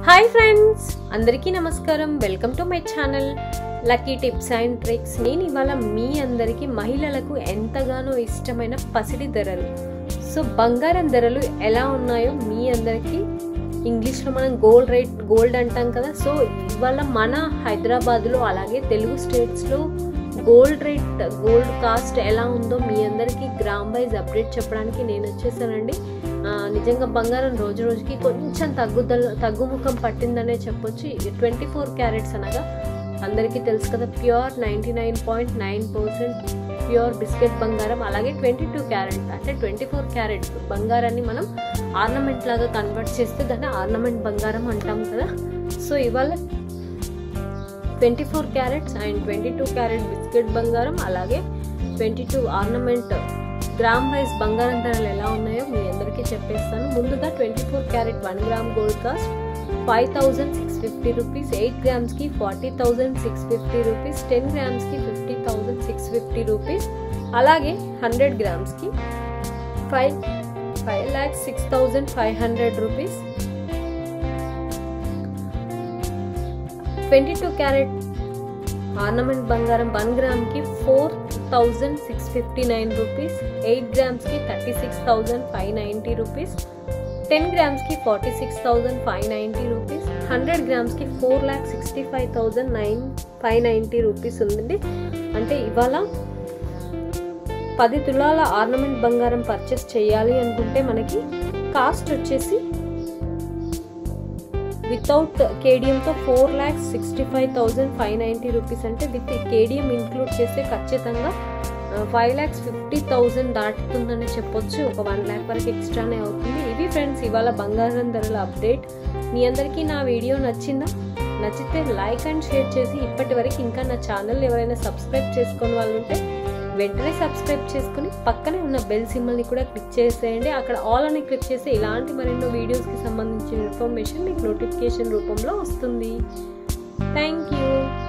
hi friends అందరికీ నమస్కారం welcome to my channel lucky tips and tricks నేను ఇవాళ మీ అందరికీ మహిళలకు ఎంతగానో ఇష్టమైన పసిడి ధరలు సో బంగారం ధరలు ఎలా ఉన్నాయో మీ అందరికీ ఇంగ్లీష్లో మనం గోల్డ్ రేట్ గోల్డ్ అంటాం కదా సో ఇవాళ మన హైదరాబాద్లో అలాగే తెలుగు స్టేట్స్లో గోల్డ్ రేట్ గోల్డ్ కాస్ట్ ఎలా ఉందో మీ అందరికీ గ్రామ్ వైజ్ అప్డేట్ చెప్పడానికి నేను వచ్చేసానండి ఆ, నిజంగా బంగారం రోజు రోజుకి కొంచెం తగ్గుదల తగ్గుముఖం పట్టిందనే చెప్పొచ్చు ట్వంటీ ఫోర్ క్యారెట్స్ అనగా అందరికీ తెలుసు కదా pure ninety nine point nine percent pure biscuit బంగారం అలాగే ట్వంటీ టూ క్యారెట్ అంటే ట్వంటీ ఫోర్ క్యారెట్ బంగారాన్ని మనం ఆర్నమెంట్ లాగా కన్వర్ట్ చేస్తే దాన్ని ఆర్నమెంట్ బంగారం అంటాం కదా సో ఇవాళ twenty four carats and twenty two carat biscuit బంగారం అలాగే twenty two ornament gram wise బంగారం ధరలు ఎలా ఉన్నాయో మీ అందరికీ చెప్పేస్తాను ముందుగా twenty four carat one gram gold cost five thousand six fifty rupees eight గ్రామ్స్కి forty thousand six fifty rupees ten గ్రామ్స్కి fifty thousand six fifty rupees అలాగే హండ్రెడ్ గ్రామ్స్కి five five lakhs six thousand five hundred rupees twenty two carat ornament బంగారం one గ్రామ్కి four thousand six fifty nine rupees eight గ్రామ్స్కి thirty six thousand five ninety rupees ten గ్రామ్స్కి forty six thousand five ninety rupees hundred గ్రామ్స్కి four lakh sixty five thousand nine five ninety rupees ఉందండి అంటే ఇవాళ పది తులాల ornament బంగారం purchase చేయాలి అనుకుంటే మనకి కాస్ట్ వచ్చేసి వితౌట్ కేడియంతో four lakhs sixty five thousand five ninety rupees అంటే విత్ కేడియం ఇంక్లూడ్ చేస్తే ఖచ్చితంగా ఫైవ్ ల్యాక్స్ ఫిఫ్టీ థౌజండ్ దాటుతుందని చెప్పొచ్చు ఒక వన్ ల్యాక్ వరకు ఎక్స్ట్రానే అవుతుంది ఇవి ఫ్రెండ్స్ ఇవాళ బంగారం ధరల అప్డేట్ మీ అందరికీ నా వీడియో నచ్చిందా నచ్చితే లైక్ అండ్ షేర్ చేసి ఇప్పటి వరకు ఇంకా నా ఛానల్ ఎవరైనా సబ్స్క్రైబ్ చేసుకుని వాళ్ళు ఉంటే వెంటనే సబ్స్క్రైబ్ చేసుకుని పక్కనే ఉన్న బెల్ సింబల్ని కూడా క్లిక్ చేసేయండి అక్కడ ఆల్ అని క్లిక్ చేస్తే ఇలాంటి మరెన్నో వీడియోస్కి సంబంధించిన ఇన్ఫర్మేషన్ మీకు నోటిఫికేషన్ రూపంలో వస్తుంది థ్యాంక్ యూ